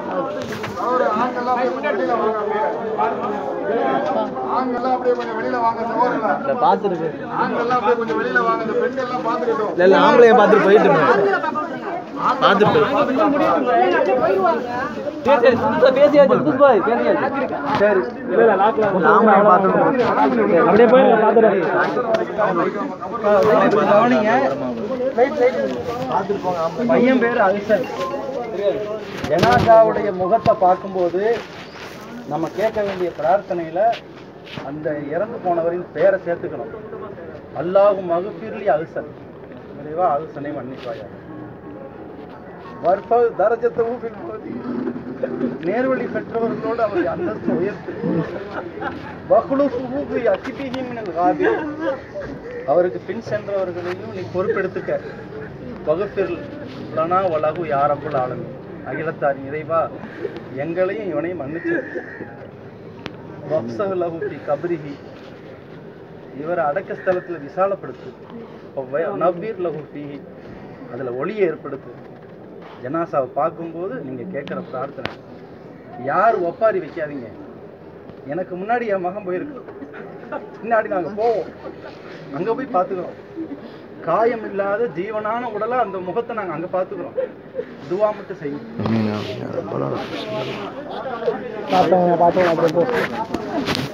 அவரு ஆண்கள்லாம் அப்படியே கொஞ்சம் வெளியில வாங்க அப்படியே. ஆண்கள்லாம் அப்படியே கொஞ்சம் வெளியில வாங்க சகோதரர்களா பார்த்துருக்கு ஆண்கள்லாம் அப்படியே கொஞ்சம் வெளியில வாங்க இந்த பெண்கள்லாம் பார்த்துக்கிட்டோம் இல்லை இல்லை ஆம்பளைய பார்த்துட்டு போயிட்டு பார்த்துட்டு பேசியாச்சு புதுசாய் பேசியாச்சு சரி ஆம்பளைய பார்த்துட்டு அப்படியே போய் பார்த்துட்டு கவனிங்க பார்த்துட்டு போங்க ஆம்பளை. பையன் பேர் அல்சன் ஜனாதாவுடைய முகத்தை பார்க்கும்போது நம்ம கேட்க வேண்டிய பிரார்த்தனையில அந்த இறந்து போனவரின் பேரை சேர்த்துக்கணும் அல்லாஹு மகுபிர்லி அல்சன் நிறைவா அல்சனை மன்னிப்பாயா வர்ஃப தரஜத்தை ஊபில் மோதி நேர்வழி பெற்றவர்களோடு அவரை அந்தஸ்து உயர்த்து வகுலு சுபூபி அகிபிஹி மினல் காபி அவருக்கு பின் சென்றவர்களையும் நீ பொறுப்பெடுத்துக்க வகுப்பில் லனா வலகு யாரப்புல் ஆளுமை அகிலத்தார் இறைவா எங்களையும் இவனையும் மன்னிச்சு வப்சஹ் லஹு ஃபி கப்ரிஹி இவரை அடக்க ஸ்தலத்தில் விசாலப்படுத்து வ- நவ்வீர் லஹு ஃபீஹி அதில் ஒளியை ஏற்படுத்து ஜனாசாவை பார்க்கும்போது நீங்கள் கேட்குற பிரார்த்தனை யார் ஒப்பாரி வைக்காதீங்க எனக்கு முன்னாடி என் மகன் போயிருக்கு பின்னாடி நாங்கள் போவோம் அங்கே போய் பார்த்துக்கிறோம் காயம் இல்லாத ஜீவனான உடலை அந்த முகத்தை நாங்கள் அங்கே பார்த்துக்கிறோம் துவா மட்டும் செய்யும் آمين يا رب العالمين பார்த்தவங்க பார்த்தவங்க